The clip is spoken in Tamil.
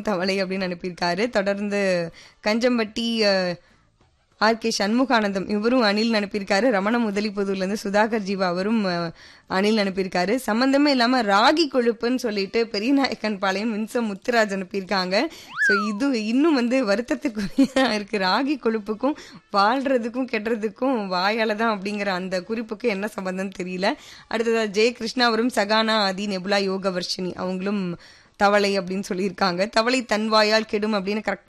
தவளை அப்படின்னு அனுப்பியிருக்காரு தொடர்ந்து கஞ்சம்பட்டி அஹ், ஆர் கே சண்முகானந்தம் இவரும் அணில் அனுப்பியிருக்காரு ரமண முதலிப்புதூர்ல இருந்து சுதாகர் ஜீவா அவரும் அஹ், அணில் அனுப்பியிருக்காரு சம்பந்தமே இல்லாம ராகி கொழுப்புன்னு சொல்லிட்டு பெரிய நாயக்கன் பாளையம் வின்சம் முத்துராஜ் அனுப்பியிருக்காங்க ஸோ இது இன்னும் வந்து வருத்தத்துக்குரிய இருக்கு ராகி கொழுப்புக்கும் வாழ்றதுக்கும் கெட்டுறதுக்கும் வாயால தான் அப்படிங்கிற அந்த குறிப்புக்கு என்ன சம்பந்தம் தெரியல அடுத்ததா ஜெய கிருஷ்ணாவரும் சகானா ஆதி நெபுலா யோகவர்ஷினி அவங்களும் தவளை அப்படின்னு சொல்லியிருக்காங்க தவளை தன் வாயால் கெடும் அப்படின்னு கரெக்டா